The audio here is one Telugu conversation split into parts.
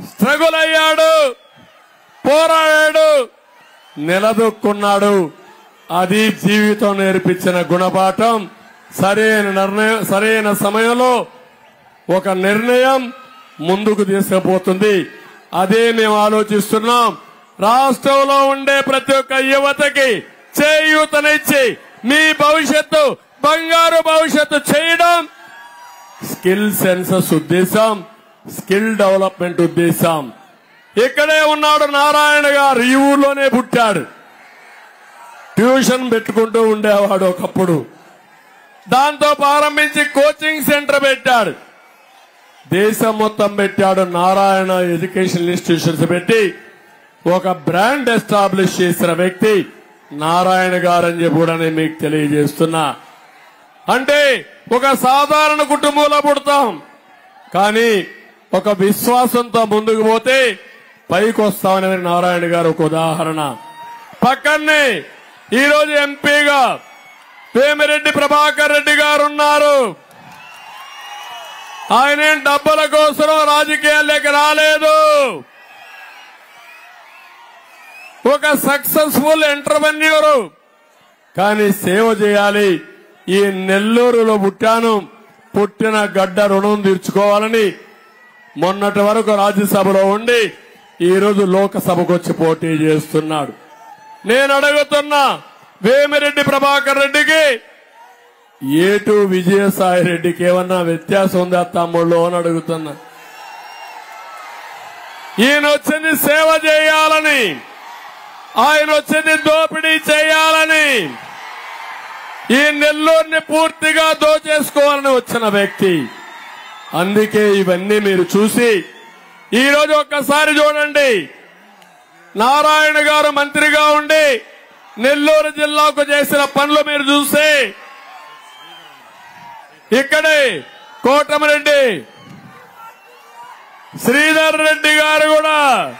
స్ట్రగుల్ అయ్యాడు పోరాడాడు నిలదొక్కున్నాడు అది జీవితం నేర్పించిన గుణపాఠం సరైన నిర్ణయం సరైన సమయంలో ఒక నిర్ణయం ముందుకు తీసుకుపోతుంది అదే మేము ఆలోచిస్తున్నాం రాష్ట్రంలో ఉండే ప్రతి ఒక్క యువతకి చేయూతనిచ్చి మీ భవిష్యత్తు బంగారు భవిష్యత్తు చేయడం స్కిల్ సెన్సస్ ఉద్దేశం స్కిల్ డెవలప్మెంట్ ఉద్దేశం ఇక్కడే ఉన్నాడు నారాయణ గారు ఈ ఊర్లోనే పుట్టాడు ట్యూషన్ పెట్టుకుంటూ ఉండేవాడు ఒకప్పుడు దాంతో ప్రారంభించి కోచింగ్ సెంటర్ పెట్టాడు దేశం మొత్తం పెట్టాడు నారాయణ ఎడ్యుకేషన్ ఇన్స్టిట్యూషన్స్ పెట్టి ఒక బ్రాండ్ ఎస్టాబ్లిష్ చేసిన వ్యక్తి నారాయణ గారని చెప్పి కూడా నేను మీకు తెలియజేస్తున్నా అంటే ఒక సాధారణ కుటుంబంలో పుడతాం కానీ ఒక విశ్వాసంతో ముందుకు పోతే పైకి వస్తామని నారాయణ గారు ఒక ఉదాహరణ పక్కనే ఈరోజు ఎంపీగా వేమిరెడ్డి ప్రభాకర్ రెడ్డి గారు ఉన్నారు ఆయన ఏం డబ్బుల కోసం రాజకీయాల్లోకి రాలేదు ఒక సక్సెస్ఫుల్ ఎంటర్ప్రెన్యూర్ కానీ సేవ చేయాలి ఈ నెల్లూరులో పుట్టాను పుట్టిన గడ్డ రుణం తీర్చుకోవాలని మొన్నటి వరకు రాజ్యసభలో ఉండి ఈ రోజు లోకసభకు వచ్చి పోటీ చేస్తున్నాడు నేను అడుగుతున్నా వేమిరెడ్డి ప్రభాకర్ రెడ్డికి ఏటు విజయసాయి రెడ్డికి ఏమన్నా వ్యత్యాసం ఉందా తమ్ముళ్ళు అని అడుగుతున్నా ఈయన వచ్చింది సేవ చేయాలని ఆయన వచ్చింది దోపిడీ చేయాలని ఈ నెల్లూరుని పూర్తిగా దోచేసుకోవాలని వచ్చిన వ్యక్తి అందుకే ఇవన్నీ మీరు చూసి ఈ రోజు ఒక్కసారి చూడండి నారాయణ గారు మంత్రిగా ఉండి నెల్లూరు జిల్లాకు చేసిన పనులు మీరు చూస్తే ఇక్కడే కోటమిరెడ్డి శ్రీధర్ రెడ్డి గారు కూడా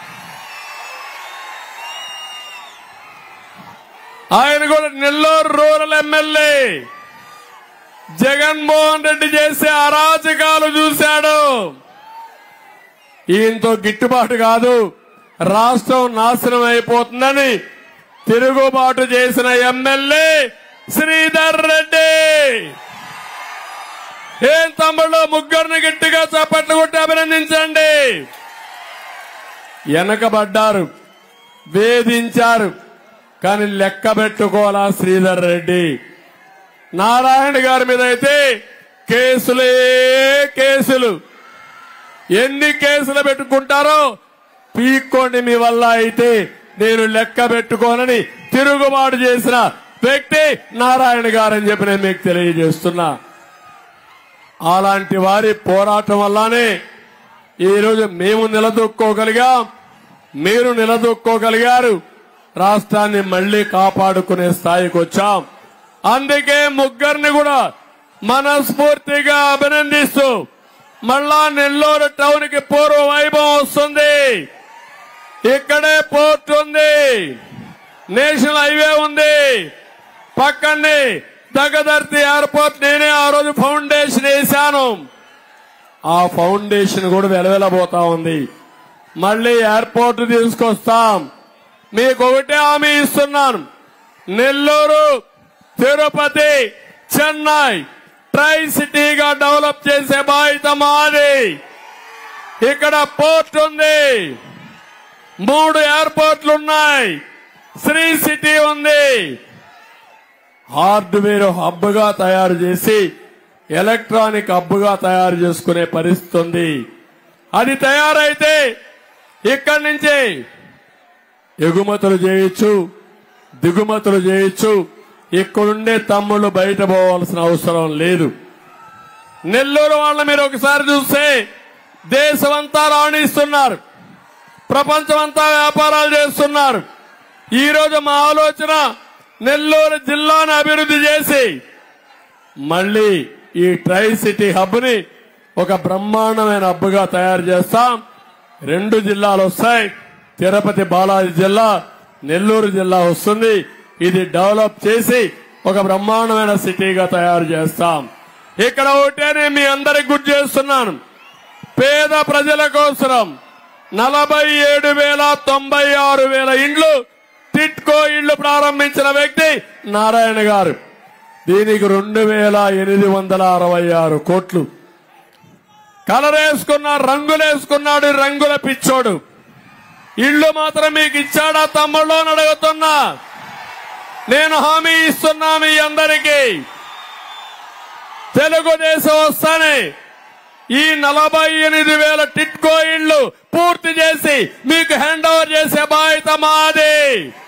ఆయన కూడా నెల్లూరు రూరల్ ఎమ్మెల్యే జగన్మోహన్ రెడ్డి చేసే అరాచకాలు చూశాడు ఈయనతో గిట్టుబాటు కాదు రాష్ట్రం నాశనం అయిపోతుందని తిరుగుబాటు చేసిన ఎమ్మెల్యే శ్రీధర్ రెడ్డి ఏం తమ్ముళ్ళు ముగ్గురిని గట్టిగా చప్పట్లు కొట్టి అభినందించండి వెనకబడ్డారు వేధించారు కానీ లెక్క పెట్టుకోవాలా శ్రీధర్ రెడ్డి నారాయణ గారి మీద అయితే కేసులే కేసులు ఎన్ని కేసులు పెట్టుకుంటారో పీక్కోండి మీ వల్ల అయితే నేను లెక్క పెట్టుకోనని తిరుగుబాటు చేసిన వ్యక్తి నారాయణ గారని చెప్పి నేను మీకు తెలియజేస్తున్నా అలాంటి వారి పోరాటం వల్లనే ఈరోజు మేము నిలదొక్కోగలిగాం మీరు నిలదొక్కోగలిగారు రాష్ట్రాన్ని మళ్లీ కాపాడుకునే స్థాయికి వచ్చాం అందుకే ముగ్గురిని కూడా మనస్ఫూర్తిగా అభినందిస్తూ మళ్ళా నెల్లూరు టౌన్ కి పూర్వ వైభవం వస్తుంది ఇక్కడే పోర్ట్ ఉంది నేషనల్ హైవే ఉంది పక్కనే దగదర్తి ఎయిర్పోర్ట్ నేనే ఆ రోజు ఫౌండేషన్ వేశాను ఆ ఫౌండేషన్ కూడా వెలవెలబోతా ఉంది మళ్ళీ ఎయిర్పోర్ట్ తీసుకొస్తాం మీకు ఒకటే హామీ ఇస్తున్నాను నెల్లూరు తిరుపతి చెన్నై ట్రై సిటీగా డెవలప్ చేసే బాధ్యత మాది ఇక్కడ పోర్ట్ ఉంది మూడు ఎయిర్పోర్ట్లు ఉన్నాయి శ్రీ సిటీ ఉంది హార్డ్వేర్ హబ్ గా తయారు చేసి ఎలక్ట్రానిక్ హబ్ గా తయారు చేసుకునే పరిస్థితి ఉంది అది తయారైతే ఇక్కడి నుంచి ఎగుమతులు చేయొచ్చు దిగుమతులు చేయొచ్చు ఇక్కడుండే తమ్ముళ్ళు బయట పోవాల్సిన అవసరం లేదు నెల్లూరు వాళ్ళ మీరు ఒకసారి చూస్తే దేశమంతా రాణిస్తున్నారు ప్రపంచమంతా వ్యాపారాలు చేస్తున్నారు ఈ రోజు మా ఆలోచన నెల్లూరు జిల్లాను అభివృద్ధి చేసి మళ్ళీ ఈ ట్రై సిటీ హబ్ ని ఒక బ్రహ్మాండమైన హబ్ గా తయారు చేస్తాం రెండు జిల్లాలు వస్తాయి తిరుపతి బాలాజీ జిల్లా నెల్లూరు జిల్లా వస్తుంది ఇది డెవలప్ చేసి ఒక బ్రహ్మాండమైన సిటీగా తయారు చేస్తాం ఇక్కడ ఒకటే నేను మీ అందరికి గుర్తు చేస్తున్నాను పేద ప్రజల కోసం నలభై ఏడు వేల తొంభై ఆరు వేల ఇండ్లు టిట్కో ఇళ్లు ప్రారంభించిన వ్యక్తి నారాయణ గారు దీనికి రెండు వేల ఎనిమిది వందల అరవై ఆరు కోట్లు కలరేసుకున్న రంగులేసుకున్నాడు రంగుల పిచ్చోడు ఇల్లు మాత్రం మీకు ఇచ్చాడా తమ్ముళ్ళు అని అడుగుతున్నా నేను హామీ ఇస్తున్నా మీ అందరికీ తెలుగుదేశం వస్తానే ఈ నలభై ఎనిమిది వేల టిట్కో ఇళ్లు పూర్తి చేసి మీకు హ్యాండ్ ఓవర్ చేసే బాధ్యత మాది